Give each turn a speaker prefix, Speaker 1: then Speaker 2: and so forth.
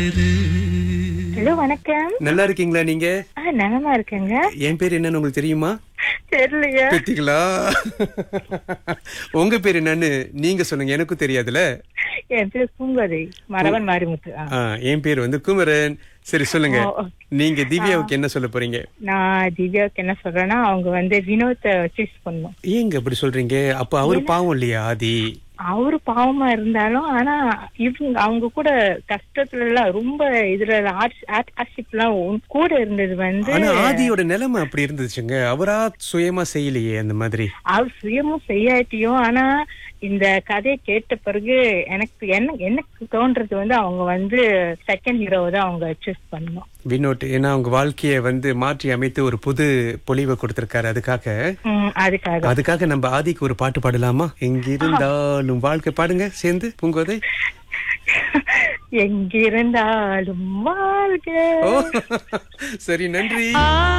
Speaker 1: Hello வணக்கம்
Speaker 2: நல்லா இருக்கீங்களா நீங்க
Speaker 1: ஆ நலமா இருக்கேங்க
Speaker 2: என் பேர் என்னன்னு உங்களுக்கு தெரியுமா
Speaker 1: தெரியலையா
Speaker 2: பெத்திங்களா உங்க பேர் என்னன்னு நீங்க சொல்லுங்க எனக்கும் தெரியாதுல
Speaker 1: என் பேர் பூங்கோதை மரவன் மாரிமுத்து ஆ.
Speaker 2: ஆ, என் பேர் வந்து குமரன் சரி சொல்லுங்க
Speaker 1: ஓ, ஓ.
Speaker 2: நீங்க திவ்யாவுக்கு என்ன சொல்ல போறீங்க
Speaker 1: நான் திவ்யாவுக்கு என்ன சொல்றேன்னா அவங்க வந்து வினோத்தை சூஸ் பண்ணும்
Speaker 2: ஏங்க அப்படி சொல்றீங்க அப்ப அவரு பாவம் இல்லையா ஆதி
Speaker 1: அவரு பாவமா இருந்தாலும் ஆனா இவங்க அவங்க கூட கஷ்டத்துல எல்லாம் ரொம்ப இதுல ஆர்ட்ஷிப் எல்லாம் உன் கூட இருந்தது வந்து
Speaker 2: ஆனா ஆதியோட நிலைமை அப்படி இருந்துச்சுங்க அவரா சுயமா செய்யலையே அந்த மாதிரி
Speaker 1: அவர் சுயமும் செய்யாட்டியும் ஆனா இந்த கதையை கேட்ட பிறகு எனக்கு என்ன எனக்கு தோன்றது வந்து அவங்க வந்து செகண்ட் ஹீரோவை தான் அவங்க சூஸ் பண்ணணும்
Speaker 2: வினோட் ஏன்னா அவங்க வாழ்க்கைய வந்து மாற்றி அமைத்து ஒரு புது பொலிவை கொடுத்திருக்காரு அதுக்காக
Speaker 1: உம், அதுக்காக
Speaker 2: அதுக்காக நம்ம ஆதிக்கு ஒரு பாட்டு பாடலாமா எங்கிருந்தாலும் வாழ்க்கை பாடுங்க சேர்ந்து பூங்கோதை
Speaker 1: எங்கிருந்தாலும் வாழ்க
Speaker 2: ஓ சரி நன்றி